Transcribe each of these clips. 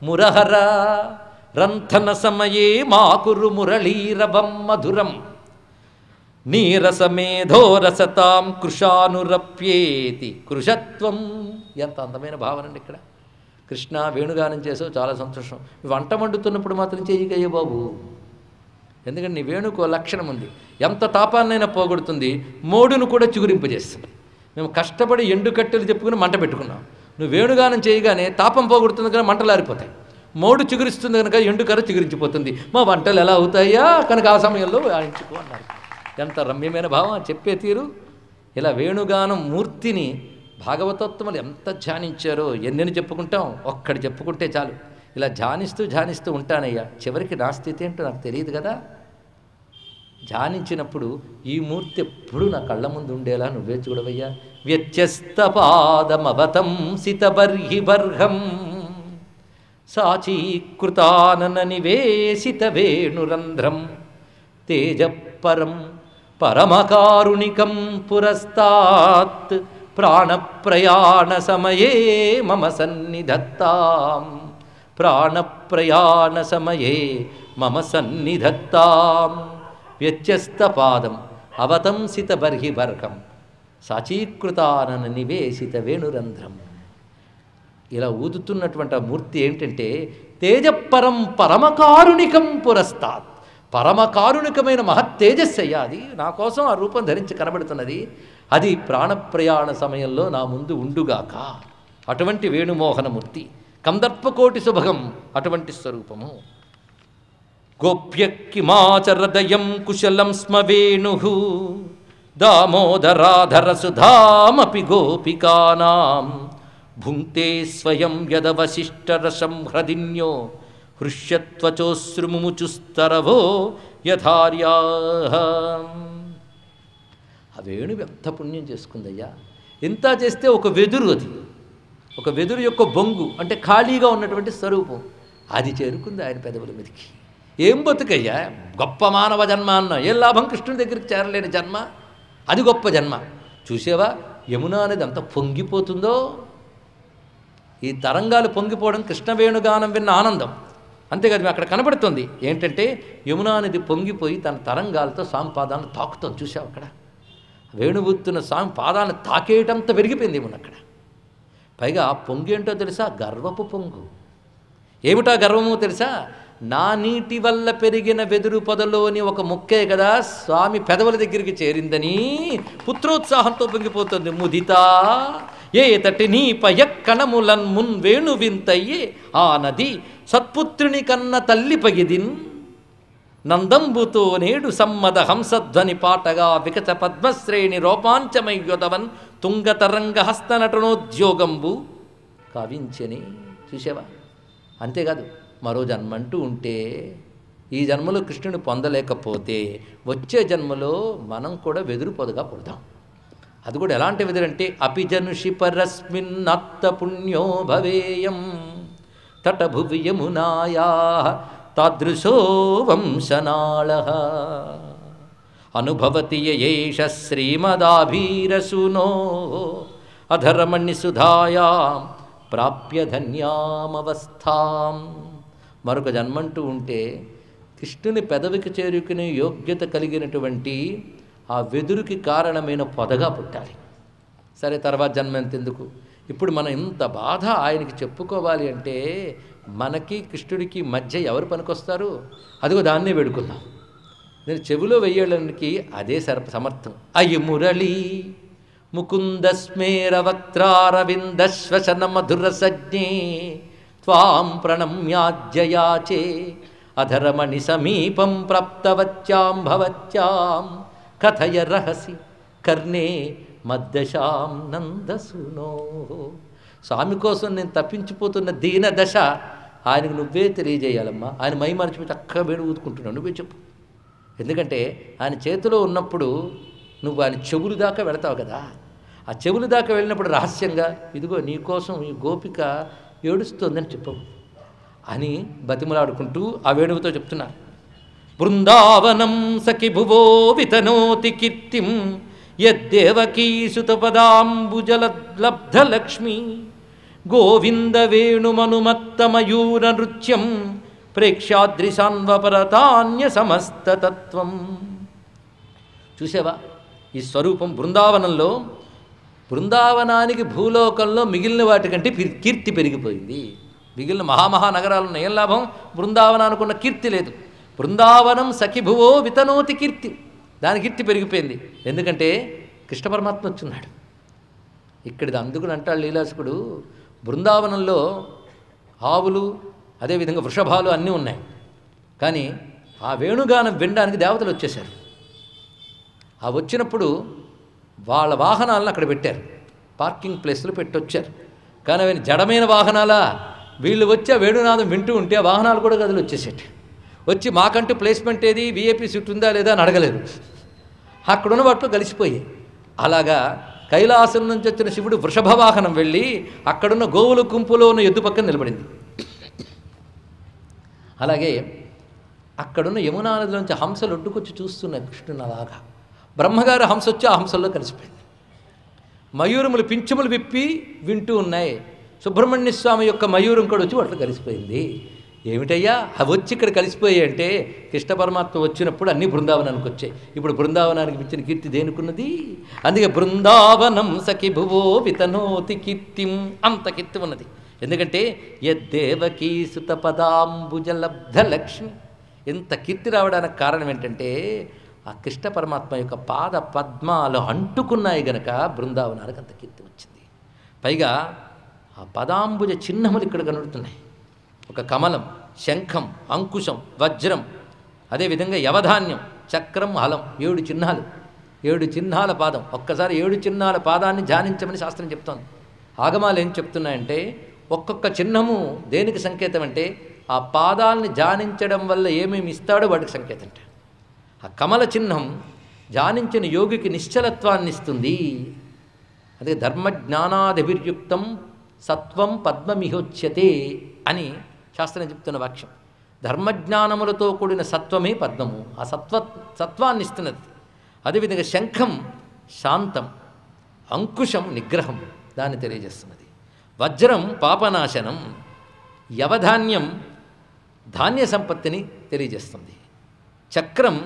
మురహర రంథన సమయే మాకురు మురళీరవం మధురం నీరసమేధోరసతాం కృషానురప్యేతి కృషత్వం ఎంత అందమైన భావన అండి ఇక్కడ కృష్ణ వేణుగానం చేసావు చాలా సంతోషం వంట వండుతున్నప్పుడు మాత్రం చేయగయ్యే బాబు ఎందుకంటే నీ వేణుకు ఓ లక్షణం ఉంది ఎంత తాపాన్నైనా పోగొడుతుంది మోడును కూడా చిగురింపజేస్తుంది మేము కష్టపడి ఎండు కట్టెలు చెప్పుకుని మంట పెట్టుకున్నాం నువ్వు వేణుగానం చేయగానే తాపం పోగొడుతుంది కనుక మంటలు ఆరిపోతాయి మోడు చిగురిస్తుంది కనుక ఎండుకర చిగురించిపోతుంది మా వంటలు ఎలా అవుతాయా కనుక ఆ సమయంలో ఆయించుకో అన్నారు ఎంత రమ్యమైన భావం చెప్పే తీరు ఇలా వేణుగానం మూర్తిని భాగవతోత్తములు ఎంత ధ్యానించారో ఎన్నెన్ని చెప్పుకుంటాం ఒక్కడి చెప్పుకుంటే చాలు ఇలా ధ్యానిస్తూ ధ్యానిస్తూ ఉంటానయ్యా చివరికి నా స్థితి ఏంటో నాకు తెలియదు కదా ధ్యానించినప్పుడు ఈ మూర్తి ఎప్పుడు నా కళ్ళ ముందు ఉండేలా నువ్వే చూడవయ్యా వ్యత్యస్త పాదమవతం సితబర్హి బర్హం సాచీకృతానన నివేశిత వేణురంధ్రం తేజపరం పరమకారుణికం పురస్తాత్ ప్రాణప్రయాణ సమయే మమ సన్నిధత్తాం ప్రాణప్రయాణ సమయే మమ సన్నిధత్తాం వ్యత్యస్తపాదం అవతంసిత బర్హి బర్హం సాచీకృతానన నివేశిత వేణురంధ్రం ఇలా ఊదుతున్నటువంటి ఆ మూర్తి ఏంటంటే తేజపరం పరమకారుణికం పురస్తాత్ పరమకారుణికమైన మహత్ తేజస్సు అయ్యా అది నా కోసం ఆ రూపం ధరించి కనబడుతున్నది అది ప్రాణప్రయాణ సమయంలో నా ముందు ఉండుగాక అటువంటి వేణుమోహనమూర్తి కందర్పకోటి శుభగం అటువంటి స్వరూపము గోప్యకిమాచరదయం కుశలం స్మ వేణు దామోదరాధర సుధామపి గోపికానాం భుంక్తే స్వయం యదవశిష్టరసం హ్రదిన్యో హృష్యత్వచోశ్రుముచుస్తరవో యథార్యా ఆ వేణువు ఎంత పుణ్యం చేసుకుందయ్యా ఇంత చేస్తే ఒక వెదురు అది ఒక వెదురు యొక్క బొంగు అంటే ఖాళీగా ఉన్నటువంటి స్వరూపం అది చేరుకుంది ఆయన పెదవుల మీదకి ఏం బతుకయ్యా గొప్ప మానవ జన్మ అన్న ఏ లాభం కృష్ణుడి దగ్గరికి చేరలేని జన్మ అది గొప్ప జన్మ చూసేవా యమున అనేది ఎంత పొంగిపోతుందో ఈ తరంగాలు పొంగిపోవడం కృష్ణవేణుగానం విన్న ఆనందం అంతేకాదు అక్కడ కనబడుతుంది ఏంటంటే యమునా నది పొంగిపోయి తన తరంగాలతో స్వామి పాదాలను తాకుతుంది చూసావు అక్కడ వేణుబుత్తున్న స్వామి పాదాలను తాకేయటంత పెరిగిపోయింది ఏమన్నా అక్కడ పైగా ఆ పొంగి ఏంటో తెలుసా గర్వపు పొంగు ఏమిటా గర్వము తెలుసా నా నీటి వల్ల పెరిగిన వెదురు పొదలోని ఒక ముక్కే కదా స్వామి పెదవుల దగ్గరికి చేరిందని పుత్రోత్సాహంతో పొంగిపోతుంది ముదితా ఏ తటి నీ పయక్కణములన్ మున్ వేణు వింతయ్యే ఆ నది సత్పుత్రుని కన్న తల్లి పగిదిన్ నందంబుతో నేడు సమ్మద హంసధ్వని పాటగా వికచ పద్మశ్రేణి రోపాంచమయ్యొదవన్ తుంగతరంగ హస్తనటనోద్యోగంబు కావించని చూసావా అంతేకాదు మరో జన్మంటూ ఉంటే ఈ జన్మలో కృష్ణుని పొందలేకపోతే వచ్చే జన్మలో మనం కూడా వెదురు పొదగా పుడతాం అది కూడా ఎలాంటి వెదురంటే అపిజనుషి పరస్మిన్ అత్త పుణ్యో భవేయం తటభువి యమునాయా తాదృశో వంశనాళ అనుభవతి యేష శ్రీమదాభీరసునో అధరమణి సుధాయా ప్రాప్య ధన్యామవస్థాం మరొక జన్మంటూ ఉంటే కృష్ణుని పెదవికి చేరుకునే యోగ్యత కలిగినటువంటి ఆ వెదురుకి కారణమైన పొదగా పుట్టాలి సరే తర్వాత జన్మ ఎంతెందుకు ఇప్పుడు మనం ఇంత బాధ ఆయనకి చెప్పుకోవాలి అంటే మనకి కృష్ణుడికి మధ్య ఎవరు పనికొస్తారు అదిగో దాన్నే వేడుకుందాం నేను చెవిలో వెయ్యడానికి అదే సర సమర్థం అయి మురళి ముకుంద స్మేర వక్త్రారవిందశ్వసన మధుర సజ్ఞే త్వాం ప్రణమ్యాజ్యయాచే అధరమణి సమీపం ప్రాప్తవత్యాం భవత్యాం కథయ రహసి కర్ణే మద్దశాం నందసునో స్వామి కోసం నేను తప్పించిపోతున్న దీన దశ ఆయనకు నువ్వే తెలియజేయాలమ్మా ఆయన మై మర్చిపోయి చక్కగా వేడి ఊదుకుంటున్నావు నువ్వే చెప్పు ఎందుకంటే ఆయన చేతిలో ఉన్నప్పుడు నువ్వు ఆయన చెవులు దాకా వెళతావు కదా ఆ చెవులు దాకా వెళ్ళినప్పుడు రహస్యంగా ఇదిగో నీకోసం ఈ గోపిక ఏడుస్తోందని చెప్పవు అని బతిమలాడుకుంటూ ఆ వేణువుతో చెప్తున్నారు బృందావనం సఖి భువో వితనోతి కీర్తిం యద్దేవకీసుతపదాంబుజలబ్ధలక్ష్మి గోవింద వేణుమనుమత్త మయూర నృత్యం ప్రేక్షాద్రిశాన్వపరతాన్య సమస్తతత్వం చూసావా ఈ స్వరూపం బృందావనంలో బృందావనానికి భూలోకంలో మిగిలిన వాటికంటే పి- కీర్తి పెరిగిపోయింది మిగిలిన మహామహా నగరాలు ఉన్న ఏం లాభం బృందావనానికి ఉన్న కీర్తి లేదు బృందావనం సఖిభువో వితనోతి కీర్తి దాని కీర్తి పెరిగిపోయింది ఎందుకంటే కృష్ణ పరమాత్మ వచ్చున్నాడు ఇక్కడిది అందుకుని అంటాడు లీలాసుకుడు బృందావనంలో ఆవులు అదేవిధంగా వృషభాలు అన్నీ ఉన్నాయి కానీ ఆ వేణుగానం వినడానికి దేవతలు వచ్చేశారు ఆ వచ్చినప్పుడు వాళ్ళ వాహనాలను అక్కడ పెట్టారు పార్కింగ్ ప్లేస్లో పెట్టొచ్చారు కానీ అవి జడమైన వాహనాలా వీళ్ళు వచ్చి ఆ వేణునాదం వింటూ ఉంటే ఆ వాహనాలు కూడా గదులు వచ్చేసేటి వచ్చి మాకంటూ ప్లేస్మెంట్ ఏది విఐపి సీట్ ఉందా లేదా అని అడగలేదు అక్కడున్న వాటిలో కలిసిపోయాయి అలాగా కైలాసం నుంచి వచ్చిన శివుడు వృషభ వాహనం వెళ్ళి అక్కడున్న గోవుల గుంపులో ఉన్న ఎద్దు పక్కన నిలబడింది అలాగే అక్కడున్న యమునా నదిలోంచి హంసలు ఒడ్డుకొచ్చి చూస్తున్నాయి కృష్ణుని అలాగా బ్రహ్మగారు హంస వచ్చి ఆ హంసల్లో కలిసిపోయింది మయూరములు పింఛములు విప్పి వింటూ ఉన్నాయి సుబ్రహ్మణ్య స్వామి యొక్క మయూరం కూడా వచ్చి వాటిలో కలిసిపోయింది ఏమిటయ్యా అవి వచ్చి ఇక్కడ కలిసిపోయాయి అంటే కృష్ణ పరమాత్మ వచ్చినప్పుడు అన్ని బృందావనానికి వచ్చాయి ఇప్పుడు బృందావనానికి ఇచ్చిన కీర్తి దేనికున్నది అందుకే బృందావనం సఖి భువో వితనోతి కీర్తిం అంత కీర్తి ఉన్నది ఎందుకంటే యద్దేవకీ సుత పదాంబుజ లబ్ధ లక్ష్మి ఎంత కీర్తి రావడానికి కారణం ఏంటంటే ఆ కృష్ణ పరమాత్మ యొక్క పాద పద్మాలు అంటుకున్నాయి గనక బృందావనానికి అంత కీర్తి వచ్చింది పైగా ఆ పదాంబుజ చిహ్నములు ఇక్కడ కనబడుతున్నాయి ఒక కమలం శంఖం అంకుశం వజ్రం అదేవిధంగా యవధాన్యం చక్రం హలం ఏడు చిహ్నాలు ఏడు చిహ్నాల పాదం ఒక్కసారి ఏడు చిహ్నాల పాదాన్ని ధ్యానించమని శాస్త్రం చెప్తోంది ఆగమాలు ఏం చెప్తున్నాయంటే ఒక్కొక్క చిహ్నము దేనికి సంకేతం అంటే ఆ పాదాలని ధ్యానించడం వల్ల ఏమేమి ఇస్తాడో వాటికి సంకేతం అంటే ఆ కమల చిహ్నం ధ్యానించిన యోగికి నిశ్చలత్వాన్ని ఇస్తుంది అదే ధర్మజ్ఞానాదిభిర్యుక్తం సత్వం పద్మమిహోచ్యతే అని శాస్త్రం చెప్తున్న వాక్యం ధర్మజ్ఞానములతో కూడిన సత్వమే పద్మము ఆ సత్వ సత్వాన్ని ఇస్తున్నది అదేవిధంగా శంఖం శాంతం అంకుశం నిగ్రహం దాన్ని తెలియజేస్తున్నది వజ్రం పాపనాశనం యవధాన్యం ధాన్య సంపత్తిని తెలియజేస్తుంది చక్రం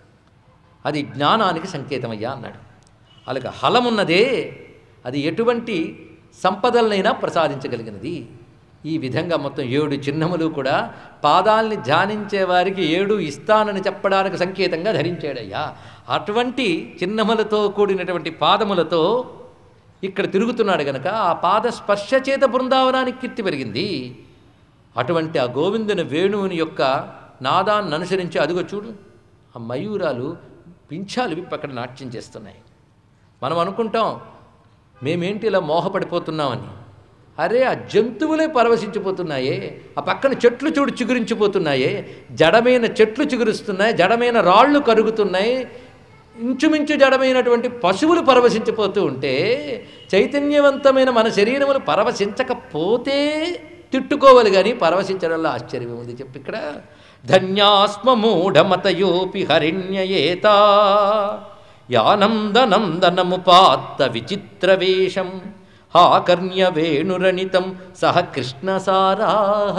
అది జ్ఞానానికి సంకేతమయ్యా అన్నాడు అలాగే హలమున్నదే అది ఎటువంటి సంపదలనైనా ప్రసాదించగలిగినది ఈ విధంగా మొత్తం ఏడు చిహ్నములు కూడా పాదాల్ని ధ్యానించే వారికి ఏడు ఇస్తానని చెప్పడానికి సంకేతంగా ధరించాడయ్యా అటువంటి చిహ్నములతో కూడినటువంటి పాదములతో ఇక్కడ తిరుగుతున్నాడు గనక ఆ పాద స్పర్శ చేత బృందావనానికి కీర్తి పెరిగింది అటువంటి ఆ గోవిందుని వేణువుని యొక్క నాదాన్ని అనుసరించి అదిగో చూడు ఆ మయూరాలు పింఛాలు విప్పి అక్కడ నాట్యం చేస్తున్నాయి మనం అనుకుంటాం మేమేంటి ఇలా మోహపడిపోతున్నామని అరే ఆ జంతువులే పరవశించిపోతున్నాయే ఆ పక్కన చెట్లు చూడు చిగురించిపోతున్నాయే జడమైన చెట్లు చిగురుస్తున్నాయి జడమైన రాళ్ళు కరుగుతున్నాయి ఇంచుమించు జడమైనటువంటి పశువులు పరవశించిపోతూ ఉంటే చైతన్యవంతమైన మన శరీరములు పరవశించకపోతే తిట్టుకోవాలి కానీ పరవశించడంలో ఆశ్చర్యం ఉంది చెప్పి ఇక్కడ ధన్యాస్మ మూఢమతయోపి హరిణ్యయేత యానందనందనముపాత్త విచిత్రవేషం హాకర్ణ్య వేణురణితం సహ కృష్ణసారా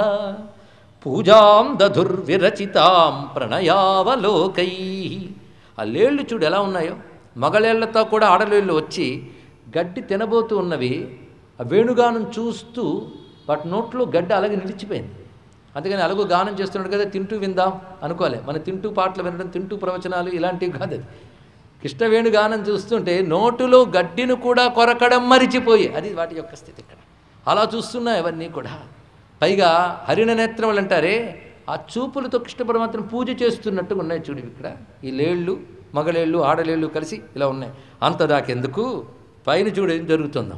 పూజాం దధుర్విరచితాం ప్రణయావలోకై ఆ లేళ్ళు చూడు ఎలా ఉన్నాయో మగలేళ్లతో కూడా ఆడలేళ్ళు వచ్చి గడ్డి తినబోతూ ఉన్నవి ఆ వేణుగానం చూస్తూ వాటి నోట్లో గడ్డి అలాగే నిలిచిపోయింది అందుకని అలుగు గానం చేస్తున్నాడు కదా తింటూ విందాం అనుకోలే మన తింటూ పాటలు వినడం తింటూ ప్రవచనాలు ఇలాంటివి కాదు అది కృష్ణవేణు గానం చూస్తుంటే నోటులో గడ్డిని కూడా కొరకడం మరిచిపోయి అది వాటి యొక్క స్థితి ఇక్కడ అలా చూస్తున్నాయి అవన్నీ కూడా పైగా హరిణ నేత్రములు అంటారే ఆ చూపులతో కృష్ణ పరమాత్మను పూజ చేస్తున్నట్టుగా ఉన్నాయి చూడు ఇక్కడ ఈ లేళ్ళు మగలేళ్ళు ఆడలేళ్ళు కలిసి ఇలా ఉన్నాయి అంత దాకెందుకు పైన చూడు ఏం జరుగుతుందో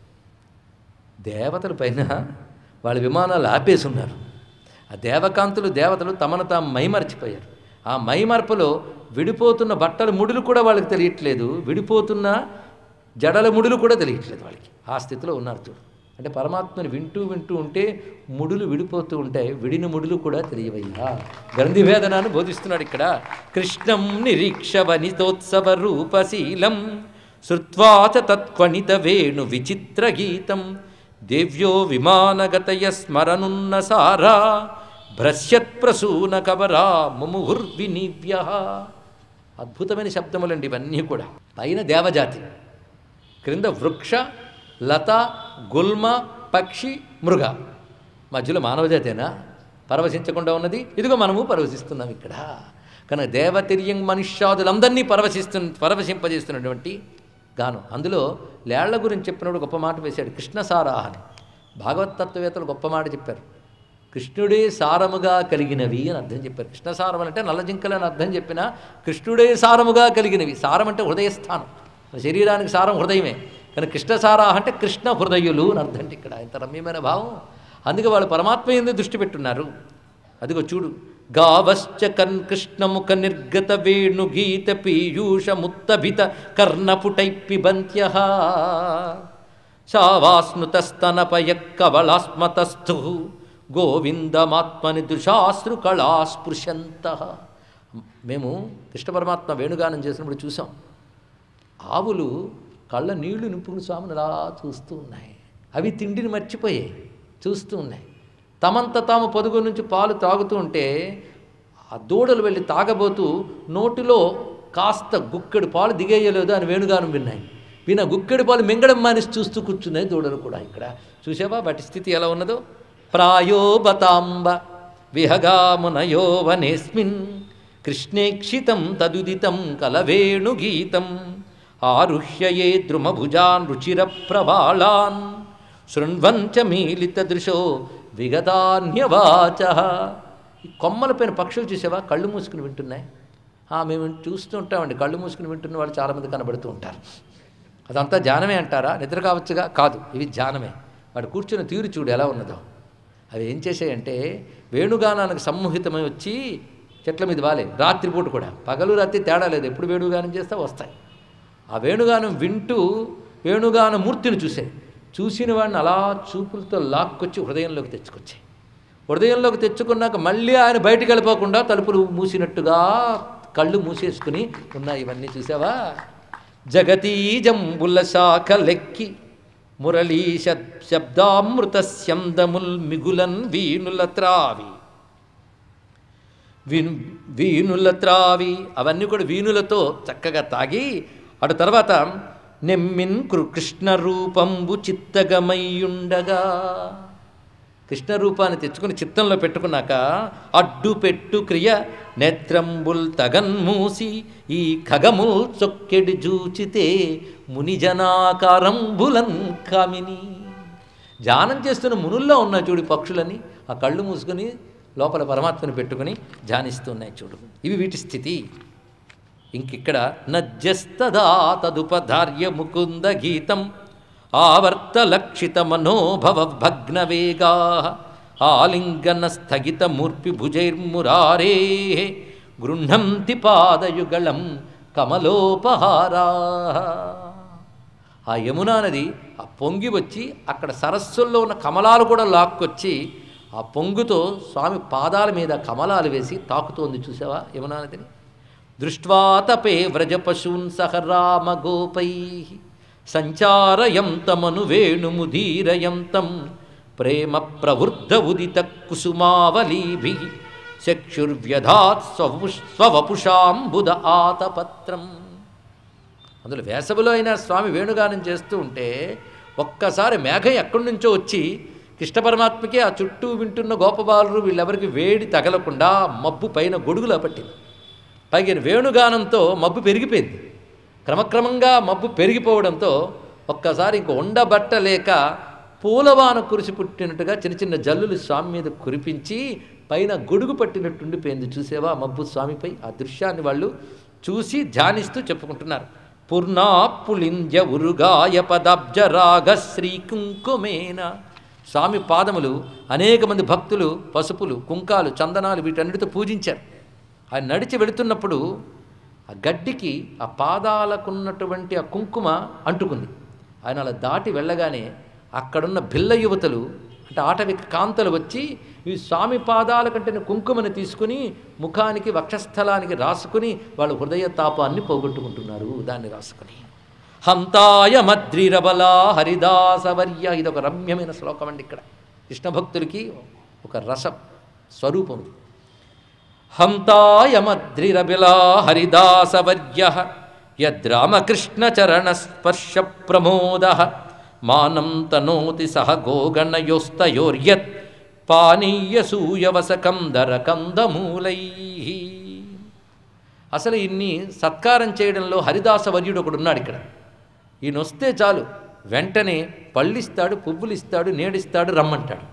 దేవతల పైన వాళ్ళ విమానాలు ఆపేసి ఉన్నారు ఆ దేవకాంతులు దేవతలు తమను తాము మైమర్చిపోయారు ఆ మైమర్పులో విడిపోతున్న బట్టల ముడులు కూడా వాళ్ళకి తెలియట్లేదు విడిపోతున్న జడల ముడులు కూడా తెలియట్లేదు వాళ్ళకి ఆ స్థితిలో ఉన్నారు చూడు అంటే పరమాత్మని వింటూ వింటూ ఉంటే ముడులు విడిపోతూ ఉంటాయి విడిన ముడులు కూడా తెలియవయ్యా గ్రంథిభేదనాన్ని బోధిస్తున్నాడు ఇక్కడ కృష్ణం నిరీక్ష వనితోత్సవ రూపశీలం శృత్వా చ తత్క్వణిత వేణు విచిత్ర గీతం దేవ్యో విమానగతయ స్మరనున్న సారా భ్రశ్యత్ప్రసూన కవరా ముముహుర్వినీవ్య అద్భుతమైన శబ్దములండి ఇవన్నీ కూడా పైన దేవజాతి క్రింద వృక్ష లత గుల్మ పక్షి మృగ మధ్యలో మానవజాతేనా పరవశించకుండా ఉన్నది ఇదిగో మనము పరవశిస్తున్నాం ఇక్కడ కనుక దేవతిర్యం మనుష్యాదులందరినీ పరవశిస్తు పరవశింపజేస్తున్నటువంటి గానం అందులో లేళ్ల గురించి చెప్పినప్పుడు గొప్ప మాట వేశాడు కృష్ణసారాహ అని భాగవత్ తత్వవేత్తలు గొప్ప మాట చెప్పారు కృష్ణుడే సారముగా కలిగినవి అని అర్థం చెప్పారు కృష్ణసారం అంటే నల్ల జింకలు అని అర్థం చెప్పినా కృష్ణుడే సారముగా కలిగినవి సారం అంటే హృదయస్థానం మన శరీరానికి సారం హృదయమే కానీ కృష్ణసారా అంటే కృష్ణ హృదయులు అని అర్థం అంటే ఇక్కడ ఇంత రమ్యమైన భావం అందుకే వాళ్ళు పరమాత్మ ఎందు దృష్టి పెట్టున్నారు అదిగో చూడు గావశ్చ కన్ కృష్ణముఖ నిర్గత వేణు గీత పీయూష ముత్తభిత కర్ణపుటైపిబంత్య శావాస్నుతస్తనపయక్కవళాస్మతస్థు గోవిందమాత్మని దుషాశ్రు కళాస్పృశంత మేము కృష్ణ పరమాత్మ వేణుగానం చేసినప్పుడు చూసాం ఆవులు కళ్ళ నీళ్లు నింపుకుని స్వామిని అలా చూస్తూ ఉన్నాయి అవి తిండిని మర్చిపోయాయి చూస్తూ ఉన్నాయి తమంత తాము పొదుగు నుంచి పాలు తాగుతూ ఉంటే ఆ దూడలు వెళ్ళి తాగబోతూ నోటిలో కాస్త గుక్కెడు పాలు దిగేయలేదు అని వేణుగానం విన్నాయి విన గుక్కెడు పాలు మింగడం మానేసి చూస్తూ కూర్చున్నాయి దూడలు కూడా ఇక్కడ చూసావా వాటి స్థితి ఎలా ఉన్నదో ప్రాయో బతాంబ విహగామునయో వనేస్మిన్ కృష్ణేక్షితం తదుదితం కలవేణుగీతం ఆరుహ్యయే ద్రుమభుజాన్ రుచిర ప్రవాళాన్ శృణ్వంచ మీలిత దృశో విగతాన్యవాచ ఈ కొమ్మలపైన పక్షులు చూసావా కళ్ళు మూసుకుని వింటున్నాయి ఆ, మేము చూస్తూ ఉంటామండి కళ్ళు మూసుకుని వింటున్న వాళ్ళు చాలామంది కనబడుతూ ఉంటారు అదంతా ధ్యానమే అంటారా నిద్ర కావచ్చుగా కాదు ఇవి ధ్యానమే వాడు కూర్చున్న తీరు చూడు ఎలా ఉన్నదో అవి ఏం చేసాయంటే వేణుగానానికి సమ్ముహితమై వచ్చి చెట్ల మీద వాలే రాత్రిపూట కూడా పగలు రాత్రి తేడా లేదు ఎప్పుడు వేణుగానం చేస్తే వస్తాయి ఆ వేణుగానం వింటూ వేణుగాన మూర్తిని చూసాయి చూసిన వాడిని అలా చూపులతో లాక్కొచ్చి హృదయంలోకి తెచ్చుకొచ్చాయి హృదయంలోకి తెచ్చుకున్నాక మళ్ళీ ఆయన బయటికి వెళ్ళిపోకుండా తలుపులు మూసినట్టుగా కళ్ళు మూసేసుకుని ఉన్నాయి ఇవన్నీ చూసావా జగతీజంబుల శాఖ లెక్కి మురళీ శబ్ శబ్దామృత శందముల్ మిగులన్ వీణుల త్రావి వీణు వీణుల త్రావి అవన్నీ కూడా వీణులతో చక్కగా తాగి అటు తర్వాత నెమ్మిన్ కృ- కృష్ణ రూపంబు చిత్తగమయ్యుండగా కృష్ణ రూపాన్ని తెచ్చుకుని చిత్తంలో పెట్టుకున్నాక అడ్డు పెట్టు క్రియ నేత్రంబుల్ తగన్మూసి ఈ ఖగముల్ చొక్కెడి జూచితే మునిజనాకారంబులన్ కామిని ధ్యానం చేస్తున్న మునుల్లో ఉన్న చూడు ఈ పక్షులని ఆ కళ్ళు మూసుకొని లోపల పరమాత్మని పెట్టుకుని ధ్యానిస్తున్నాయి చూడు ఇవి వీటి స్థితి ఇంకిక్కడ నజ్జస్తదా తదుపధార్య ముకుంద గీతం ఆవర్తలక్షిత మనోభవ భగ్నవేగా ఆలింగన స్థగిత మూర్పి భుజైర్మురారే గృహంతి పాదయుగళం కమలోపహారా ఆ యమునా నది ఆ పొంగి వచ్చి అక్కడ సరస్సుల్లో ఉన్న కమలాలు కూడా లాక్కొచ్చి ఆ పొంగుతో స్వామి పాదాల మీద కమలాలు వేసి తాకుతోంది చూసావా యమునా నదిని దృష్ట్వా తపే వ్రజపశూన్ సహ రామగోపై సంచారయంతమను వేణుముదీరయంతం ప్రేమ ప్రవృద్ధ ఉదిత కుసుమావలీభి చక్షుర్వ్యధాత్ స్వపు స్వవపుషాంబుద ఆతపత్రం అందులో వేసవిలో అయినా స్వామి వేణుగానం చేస్తూ ఉంటే ఒక్కసారి మేఘం ఎక్కడి నుంచో వచ్చి కృష్ణ పరమాత్మకి ఆ చుట్టూ వింటున్న గోపబాలురు వీళ్ళెవరికి వేడి తగలకుండా మబ్బు పైన గొడుగులా పట్టింది పైగా వేణుగానంతో మబ్బు పెరిగిపోయింది క్రమక్రమంగా మబ్బు పెరిగిపోవడంతో ఒక్కసారి ఇంక ఉండబట్టలేక పూలవాన కురిసి పుట్టినట్టుగా చిన్న చిన్న జల్లులు స్వామి మీద కురిపించి పైన గొడుగు పట్టినట్టుండిపోయింది చూసేవా ఆ మబ్బు స్వామిపై ఆ దృశ్యాన్ని వాళ్ళు చూసి ధ్యానిస్తూ చెప్పుకుంటున్నారు పూర్ణా పులింజ ఉరుగాయ పదాబ్జరాగ శ్రీకుంకుమేన స్వామి పాదములు అనేక మంది భక్తులు పసుపులు కుంకాలు చందనాలు వీటన్నిటితో పూజించారు ఆయన నడిచి వెళుతున్నప్పుడు ఆ గడ్డికి ఆ పాదాలకున్నటువంటి ఆ కుంకుమ అంటుకుంది ఆయన అలా దాటి వెళ్ళగానే అక్కడున్న భిల్ల యువతలు అంటే ఆటవిక కాంతలు వచ్చి ఈ స్వామి పాదాల కంటే కుంకుమని తీసుకుని ముఖానికి వక్షస్థలానికి రాసుకుని వాళ్ళ హృదయ తాపాన్ని పోగొట్టుకుంటున్నారు దాన్ని రాసుకుని హంతాయ మద్రిరబలా హరిదాసవర్య ఇది ఒక రమ్యమైన శ్లోకం అండి ఇక్కడ కృష్ణ భక్తులకి ఒక రసం స్వరూపం ఇది. హంతాయ మద్రిరబిలా హరిదాసవర్య యద్రామకృష్ణచరణస్పర్శ ప్రమోద మానం తనోతి సహ గోగణయోస్తయోర్యత్ పానీయసూయవసకం దరకందమూలై అసలు ఇన్ని సత్కారం చేయడంలో హరిదాస వర్యుడు ఒకడు ఉన్నాడు ఇక్కడ ఈయన వస్తే చాలు వెంటనే పళ్ళిస్తాడు పువ్వులిస్తాడు నేడిస్తాడు రమ్మంటాడు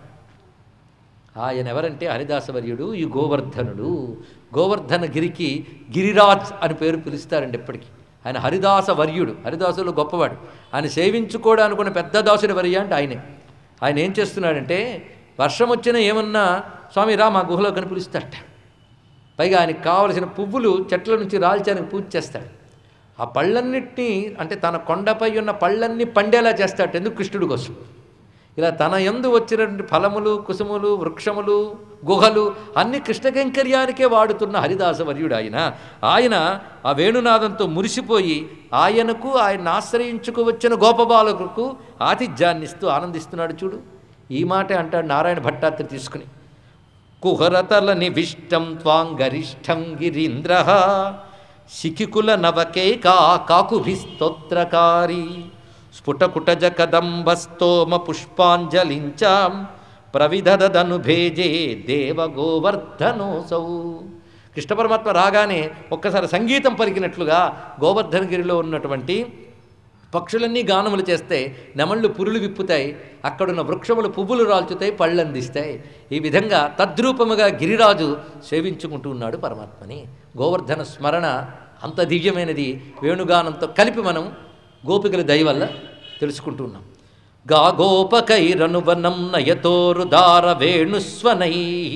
ఆయన ఎవరంటే హరిదాసవర్యుడు ఈ గోవర్ధనుడు గోవర్ధన గిరికి గిరిరాజ్ అని పేరు పిలుస్తారండి ఎప్పటికీ ఆయన హరిదాస వర్యుడు హరిదాసులు గొప్పవాడు ఆయన సేవించుకోవడానుకున్న పెద్ద దాసుడి వర్య అంటే ఆయనే ఆయన ఏం చేస్తున్నాడంటే వర్షం వచ్చినా ఏమన్నా స్వామి రా మా గుహలో కని పిలుస్తాడట పైగా ఆయనకి కావలసిన పువ్వులు చెట్ల నుంచి రాల్చానికి పూజ చేస్తాడు ఆ పళ్ళన్నిటినీ అంటే తన కొండపై ఉన్న పళ్ళన్నీ పండేలా చేస్తాడు ఎందుకు కృష్ణుడి కోసం ఇలా తన ఎందు వచ్చినటువంటి ఫలములు కుసుములు వృక్షములు గుహలు అన్ని కృష్ణకైంకర్యానికే వాడుతున్న హరిదాసవర్యుడు ఆయన ఆయన ఆ వేణునాదంతో మురిసిపోయి ఆయనకు ఆయన ఆశ్రయించుకు వచ్చిన గోపబాలకులకు ఆతిథ్యాన్నిస్తూ ఆనందిస్తున్నాడు చూడు ఈ మాట అంటాడు నారాయణ భట్టాత్రి తీసుకుని కుహరతల నివిష్టం త్వాం గరిష్టం గిరీంద్ర శిఖికుల నవకేకా కాకుభిస్తోత్రకారి స్ఫుటకుటజ కదంబస్తోమ పుష్పాంజలించాం ప్రవిధదను భేజే దేవ గోవర్ధనోసౌ కృష్ణ పరమాత్మ రాగానే ఒక్కసారి సంగీతం పలికినట్లుగా గోవర్ధనగిరిలో ఉన్నటువంటి పక్షులన్నీ గానములు చేస్తే నెమళ్ళు పురులు విప్పుతాయి అక్కడున్న వృక్షములు పువ్వులు రాల్చుతాయి పళ్ళు అందిస్తాయి ఈ విధంగా తద్రూపముగా గిరిరాజు సేవించుకుంటూ ఉన్నాడు పరమాత్మని గోవర్ధన స్మరణ అంత దివ్యమైనది వేణుగానంతో కలిపి మనం గోపికల దయ వల్ల తెలుసుకుంటూ ఉన్నాం గా గోపకైరనువనం నయతోరుదార వేణుస్వనై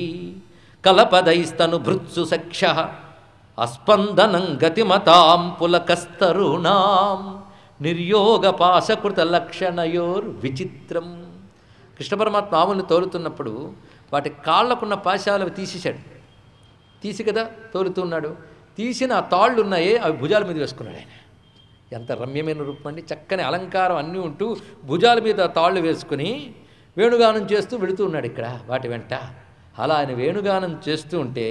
కలపదైస్తను భృత్సు సక్ష అస్పందనం గతిమతాం పులకస్తరుణాం నిర్యోగ పాశకృత లక్షణయోర్ విచిత్రం కృష్ణ పరమాత్మ ఆవులను తోలుతున్నప్పుడు వాటి కాళ్ళకున్న పాశాలు అవి తీసేశాడు తీసి కదా తోలుతున్నాడు తీసిన ఆ తాళ్ళు ఉన్నాయే అవి భుజాల మీద వేసుకున్నాడు ఆయన ఎంత రమ్యమైన రూపం అండి చక్కని అలంకారం అన్నీ ఉంటూ భుజాల మీద తాళ్ళు వేసుకుని వేణుగానం చేస్తూ వెళుతూ ఉన్నాడు ఇక్కడ వాటి వెంట అలా ఆయన వేణుగానం చేస్తూ ఉంటే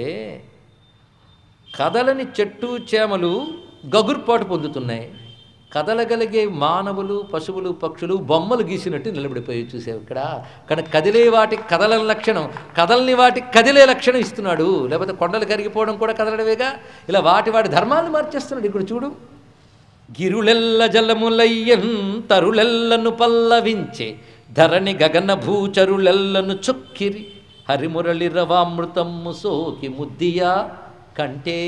కదలని చెట్టు చేమలు గగుర్పాటు పొందుతున్నాయి కదలగలిగే మానవులు పశువులు పక్షులు బొమ్మలు గీసినట్టు నిలబడిపోయి చూసావు ఇక్కడ కానీ కదిలే వాటి కదలని లక్షణం కదలని వాటి కదిలే లక్షణం ఇస్తున్నాడు లేకపోతే కొండలు కరిగిపోవడం కూడా కదలడమేగా ఇలా వాటి వాటి ధర్మాలను మార్చేస్తున్నాడు ఇక్కడ చూడు గిరులెల్ల జలములయ్యన్ తరులెల్లను పల్లవించే ధరణి గగన భూచరులెల్లను చొక్కిరి హరిమురళి రవామృతమ్ము సోకి ముద్దియా కంటే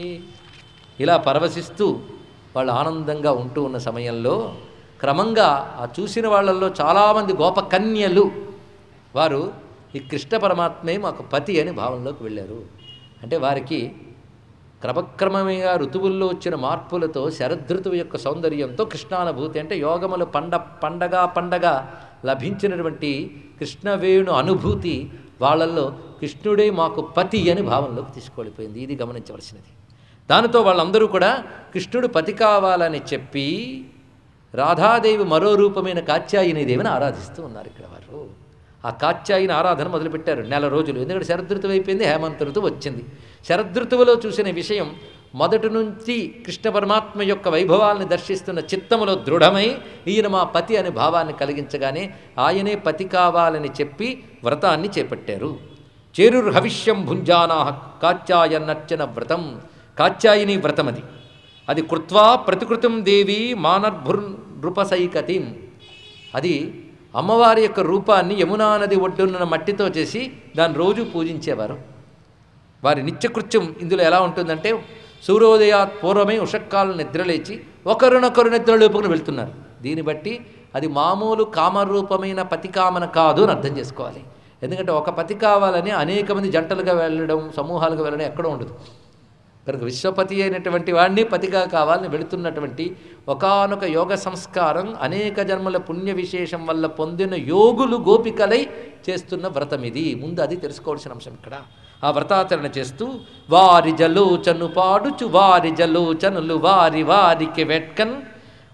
ఇలా పరవశిస్తూ వాళ్ళు ఆనందంగా ఉంటూ ఉన్న సమయంలో క్రమంగా ఆ చూసిన వాళ్ళల్లో చాలామంది గోప కన్యలు వారు ఈ కృష్ణ పరమాత్మే మాకు పతి అని భావంలోకి వెళ్ళారు అంటే వారికి క్రమక్రమంగా ఋతువుల్లో వచ్చిన మార్పులతో శరదృతువు యొక్క సౌందర్యంతో కృష్ణానుభూతి అంటే యోగములు పండ పండగ పండగ లభించినటువంటి కృష్ణవేణు అనుభూతి వాళ్ళల్లో కృష్ణుడే మాకు పతి అని భావంలోకి తీసుకెళ్ళిపోయింది ఇది గమనించవలసినది దానితో వాళ్ళందరూ కూడా కృష్ణుడు పతి కావాలని చెప్పి రాధాదేవి మరో రూపమైన కాత్యాయని దేవిని ఆరాధిస్తూ ఉన్నారు ఇక్కడ వారు ఆ కాత్యాయని ఆరాధన మొదలుపెట్టారు నెల రోజులు ఎందుకంటే శరదృతువు అయిపోయింది హేమంత ఋతువు వచ్చింది శరదృతువులో చూసిన విషయం మొదటి నుంచి కృష్ణ పరమాత్మ యొక్క వైభవాల్ని దర్శిస్తున్న చిత్తములో దృఢమై ఈయన మా పతి అనే భావాన్ని కలిగించగానే ఆయనే పతి కావాలని చెప్పి వ్రతాన్ని చేపట్టారు చేరుర్ హవిష్యం భుంజానా కాత్యాయనర్చన వ్రతం కాత్యాయిని వ్రతం అది అది కృత్వా ప్రతికృతం దేవి మానర్భుర్ నృపసైకతిం అది అమ్మవారి యొక్క రూపాన్ని యమునా నది ఒడ్డున్న మట్టితో చేసి దాన్ని రోజు పూజించేవారు వారి నిత్యకృత్యం ఇందులో ఎలా ఉంటుందంటే సూర్యోదయాత్ పూర్వమే ఉషక్కాలను నిద్రలేచి ఒకరినొకరు నిద్రలోపుకుని వెళ్తున్నారు దీన్ని బట్టి అది మామూలు కామరూపమైన పతికామన కాదు అని అర్థం చేసుకోవాలి ఎందుకంటే ఒక పతి కావాలని అనేక మంది జంటలుగా వెళ్ళడం సమూహాలుగా వెళ్ళడం ఎక్కడో ఉండదు కనుక విశ్వపతి అయినటువంటి వాడిని పతిగా కావాలని వెళుతున్నటువంటి ఒకానొక యోగ సంస్కారం అనేక జన్మల పుణ్య విశేషం వల్ల పొందిన యోగులు గోపికలై చేస్తున్న వ్రతం ఇది ముందు అది తెలుసుకోవాల్సిన అంశం ఇక్కడ ఆ వ్రతాచరణ చేస్తూ వారి జలోచను పాడుచు వారి జలోచనులు వారి వారికి వెట్కన్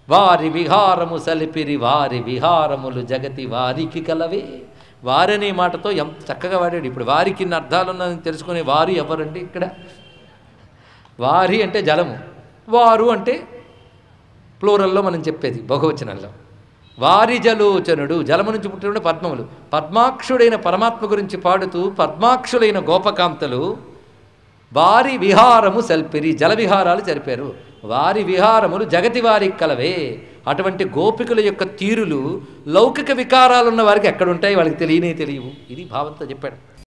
వారి విహారము సలిపిరి వారి విహారములు జగతి వారికి కలవే వారనే మాటతో ఎంత చక్కగా వాడాడు ఇప్పుడు వారికి ఇన్ని అర్థాలు ఉన్నదని తెలుసుకునే వారు ఎవరండి ఇక్కడ వారి అంటే జలము వారు అంటే ప్లూరల్లో మనం చెప్పేది బహువచనంలో వారి జలోచనుడు జలము నుంచి పుట్టిన పద్మములు పద్మాక్షుడైన పరమాత్మ గురించి పాడుతూ పద్మాక్షులైన గోపకాంతలు వారి విహారము సల్పిరి జల విహారాలు జరిపారు వారి విహారములు జగతి వారికి కలవే అటువంటి గోపికల యొక్క తీరులు లౌకిక వికారాలున్న వారికి ఎక్కడుంటాయి వాళ్ళకి తెలియనే తెలియవు ఇది భావంతో చెప్పాడు